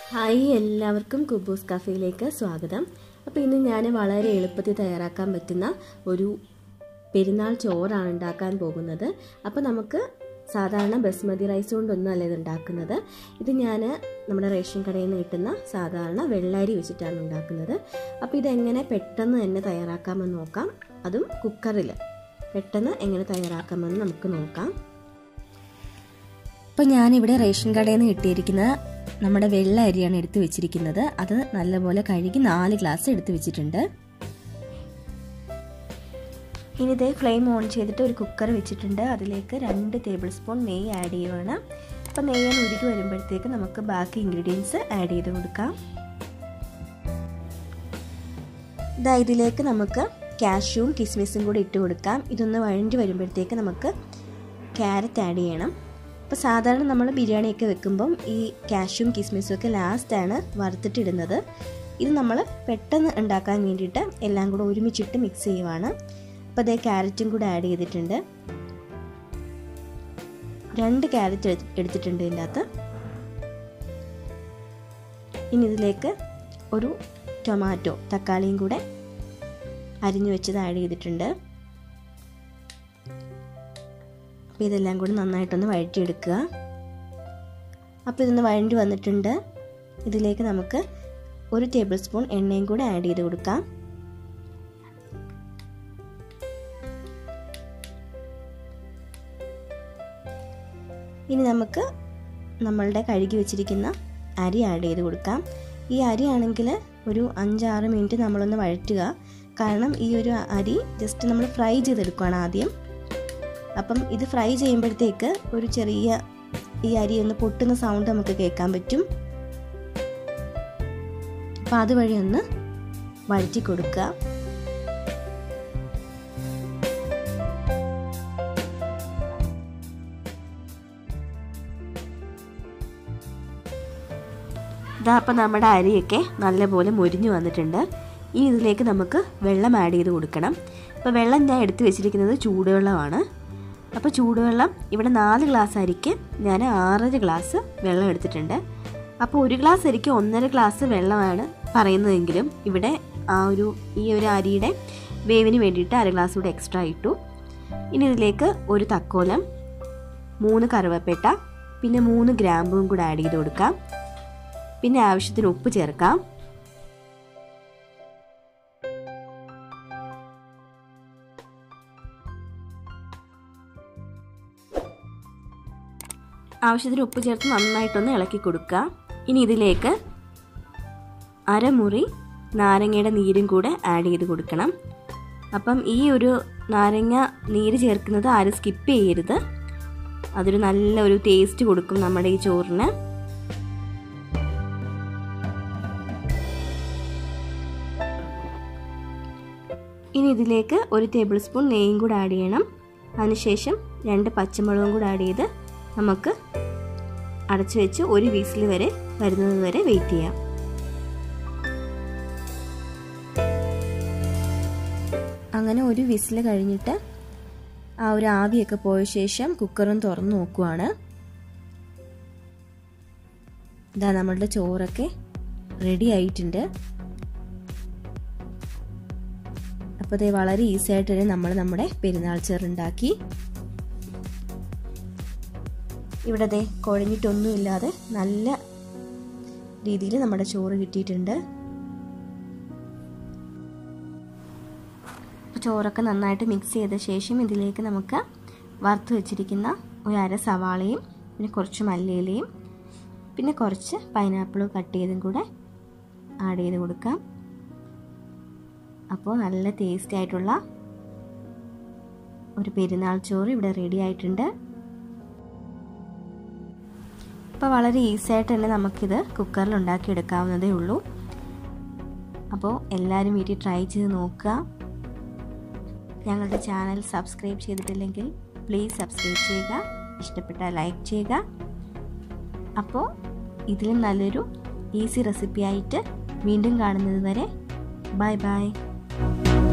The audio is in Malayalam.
ഹായ് എല്ലാവർക്കും കുബൂസ് കഫേയിലേക്ക് സ്വാഗതം അപ്പോൾ ഇന്ന് ഞാൻ വളരെ എളുപ്പത്തിൽ തയ്യാറാക്കാൻ പറ്റുന്ന ഒരു പെരുന്നാൾ ചോറാണ് ഉണ്ടാക്കാൻ പോകുന്നത് അപ്പോൾ നമുക്ക് സാധാരണ ബസ്മതി റൈസ് കൊണ്ടൊന്നും അല്ല ഇത് ഉണ്ടാക്കുന്നത് ഇത് ഞാൻ നമ്മുടെ റേഷൻ കടയിൽ നിന്ന് കിട്ടുന്ന സാധാരണ വെള്ളരി വെച്ചിട്ടാണ് ഉണ്ടാക്കുന്നത് അപ്പോൾ ഇതെങ്ങനെ പെട്ടെന്ന് തന്നെ തയ്യാറാക്കാമെന്ന് നോക്കാം അതും കുക്കറിൽ പെട്ടെന്ന് എങ്ങനെ തയ്യാറാക്കാമെന്ന് നമുക്ക് നോക്കാം അപ്പോൾ ഞാനിവിടെ റേഷൻ കടയിൽ നിന്ന് കിട്ടിയിരിക്കുന്ന നമ്മുടെ വെള്ള അരിയാണ് എടുത്തു വെച്ചിരിക്കുന്നത് അത് നല്ലപോലെ കഴുകി നാല് ഗ്ലാസ് എടുത്തു വെച്ചിട്ടുണ്ട് ഇനി ഇതേ ഫ്ലെയിം ഓൺ ചെയ്തിട്ട് ഒരു കുക്കർ വെച്ചിട്ടുണ്ട് അതിലേക്ക് രണ്ട് ടേബിൾ സ്പൂൺ നെയ്യ് ആഡ് ചെയ്യുവാണ് അപ്പോൾ നെയ്യ് ഉരുകി വരുമ്പോഴത്തേക്ക് നമുക്ക് ബാക്കി ഇൻഗ്രീഡിയൻസ് ആഡ് ചെയ്ത് കൊടുക്കാം ഇതാ ഇതിലേക്ക് നമുക്ക് കാഷ്യൂവും കിസ്മിസും കൂടി ഇട്ട് കൊടുക്കാം ഇതൊന്ന് വഴഞ്ഞു വരുമ്പോഴത്തേക്ക് നമുക്ക് ക്യാരറ്റ് ആഡ് ചെയ്യണം അപ്പോൾ സാധാരണ നമ്മൾ ബിരിയാണിയൊക്കെ വെക്കുമ്പം ഈ കാഷ്യൂം കിസ്മിസും ഒക്കെ ലാസ്റ്റാണ് വറുത്തിട്ടിടുന്നത് ഇത് നമ്മൾ പെട്ടെന്ന് ഉണ്ടാക്കാൻ വേണ്ടിയിട്ട് എല്ലാം കൂടെ ഒരുമിച്ചിട്ട് മിക്സ് ചെയ്യുവാണ് അപ്പോൾ അതേ ക്യാരറ്റും കൂടെ ആഡ് ചെയ്തിട്ടുണ്ട് രണ്ട് ക്യാരറ്റ് എടുത്തിട്ടുണ്ട് ഇതിൻ്റെ അകത്ത് ഇനി ഇതിലേക്ക് ഒരു ടൊമാറ്റോ തക്കാളിയും കൂടെ അരിഞ്ഞു വെച്ചത് ആഡ് ചെയ്തിട്ടുണ്ട് അപ്പോൾ ഇതെല്ലാം കൂടി നന്നായിട്ടൊന്ന് വഴറ്റിയെടുക്കുക അപ്പോൾ ഇതൊന്ന് വഴണ്ടി വന്നിട്ടുണ്ട് ഇതിലേക്ക് നമുക്ക് ഒരു ടേബിൾ സ്പൂൺ എണ്ണയും കൂടെ ആഡ് ചെയ്ത് കൊടുക്കാം ഇനി നമുക്ക് നമ്മളുടെ കഴുകി വെച്ചിരിക്കുന്ന അരി ആഡ് ചെയ്ത് കൊടുക്കാം ഈ അരി ആണെങ്കിൽ ഒരു അഞ്ചാറ് മിനിറ്റ് നമ്മളൊന്ന് വഴറ്റുക കാരണം ഈ ഒരു അരി ജസ്റ്റ് നമ്മൾ ഫ്രൈ ചെയ്തെടുക്കുകയാണ് ആദ്യം അപ്പം ഇത് ഫ്രൈ ചെയ്യുമ്പോഴത്തേക്ക് ഒരു ചെറിയ ഈ അരി ഒന്ന് പൊട്ടുന്ന സൗണ്ട് നമുക്ക് കേൾക്കാൻ പറ്റും അപ്പം അതുവഴി ഒന്ന് വഴറ്റി കൊടുക്കുക ഇതാ അപ്പം നമ്മുടെ അരിയൊക്കെ നല്ലപോലെ മുരിഞ്ഞു വന്നിട്ടുണ്ട് ഇനി ഇതിലേക്ക് നമുക്ക് വെള്ളം ആഡ് ചെയ്ത് കൊടുക്കണം അപ്പോൾ വെള്ളം ഞാൻ എടുത്തു വെച്ചിരിക്കുന്നത് ചൂടുവെള്ളമാണ് അപ്പോൾ ചൂടുവെള്ളം ഇവിടെ നാല് ഗ്ലാസ് അരിക്ക് ഞാൻ ആറര ഗ്ലാസ് വെള്ളം എടുത്തിട്ടുണ്ട് അപ്പോൾ ഒരു ഗ്ലാസ് അരിക്ക് ഒന്നര ഗ്ലാസ് വെള്ളമാണ് പറയുന്നതെങ്കിലും ഇവിടെ ആ ഒരു ഈ ഒരു അരിയുടെ വേവിന് വേണ്ടിയിട്ട് അര ഗ്ലാസ് കൂടെ എക്സ്ട്രാ ഇട്ടു ഇനി ഇതിലേക്ക് ഒരു തക്കോലം മൂന്ന് കറുവപ്പേട്ട പിന്നെ മൂന്ന് ഗ്രാമ്പും കൂടെ ആഡ് ചെയ്ത് കൊടുക്കാം പിന്നെ ആവശ്യത്തിന് ഉപ്പ് ചേർക്കാം ആവശ്യത്തിന് ഉപ്പ് ചേർത്ത് നന്നായിട്ടൊന്ന് ഇളക്കി കൊടുക്കുക ഇനി ഇതിലേക്ക് അരമുറി നാരങ്ങയുടെ നീരും കൂടെ ആഡ് ചെയ്ത് കൊടുക്കണം അപ്പം ഈ ഒരു നാരങ്ങ നീര് ചേർക്കുന്നത് ആരും സ്കിപ്പ് ചെയ്യരുത് അതൊരു നല്ല ഒരു ടേസ്റ്റ് കൊടുക്കും നമ്മുടെ ഈ ചോറിന് ഇനി ഇതിലേക്ക് ഒരു ടേബിൾ സ്പൂൺ നെയ്യും കൂടെ ആഡ് ചെയ്യണം അതിനുശേഷം രണ്ട് പച്ചമുളകും കൂടെ ആഡ് ചെയ്ത് നമുക്ക് അടച്ചു വെച്ച് ഒരു വീസിൽ വരെ വരുന്നത് വരെ വെയിറ്റ് ചെയ്യാം അങ്ങനെ ഒരു വിസിൽ കഴിഞ്ഞിട്ട് ആ ഒരു ആവിയൊക്കെ പോയ ശേഷം കുക്കറും തുറന്നു നോക്കുവാണ് ഇതാ നമ്മളുടെ ചോറൊക്കെ റെഡി ആയിട്ടുണ്ട് അപ്പോൾ ഇത് വളരെ ഈസി ആയിട്ട് തന്നെ നമ്മൾ നമ്മുടെ പെരുന്നാൾ ചെറുണ്ടാക്കി ഇവിടെ ദേ കുഴഞ്ഞിട്ടൊന്നുമില്ലാതെ നല്ല രീതിയിൽ നമ്മുടെ ചോറ് കിട്ടിയിട്ടുണ്ട് ചോറൊക്കെ നന്നായിട്ട് മിക്സ് ചെയ്ത ശേഷം ഇതിലേക്ക് നമുക്ക് വറുത്ത് വെച്ചിരിക്കുന്ന ഒരു അര സവാളയും പിന്നെ കുറച്ച് മല്ലിയിലയും പിന്നെ കുറച്ച് പൈനാപ്പിൾ കട്ട് ചെയ്തും കൂടെ ആഡ് ചെയ്ത് കൊടുക്കാം അപ്പോൾ നല്ല ടേസ്റ്റി ആയിട്ടുള്ള ഒരു പെരുന്നാൾ ചോറ് ഇവിടെ റെഡി ആയിട്ടുണ്ട് അപ്പോൾ വളരെ ഈസി ആയിട്ട് തന്നെ നമുക്കിത് കുക്കറിൽ ഉണ്ടാക്കിയെടുക്കാവുന്നതേ ഉള്ളൂ അപ്പോൾ എല്ലാവരും വീട്ടിൽ ട്രൈ ചെയ്ത് നോക്കുക ഞങ്ങളുടെ ചാനൽ സബ്സ്ക്രൈബ് ചെയ്തിട്ടില്ലെങ്കിൽ പ്ലീസ് സബ്സ്ക്രൈബ് ചെയ്യുക ഇഷ്ടപ്പെട്ടാൽ ലൈക്ക് ചെയ്യുക അപ്പോൾ ഇതിലും നല്ലൊരു ഈസി റെസിപ്പി ആയിട്ട് വീണ്ടും കാണുന്നത് വരെ ബൈ ബൈ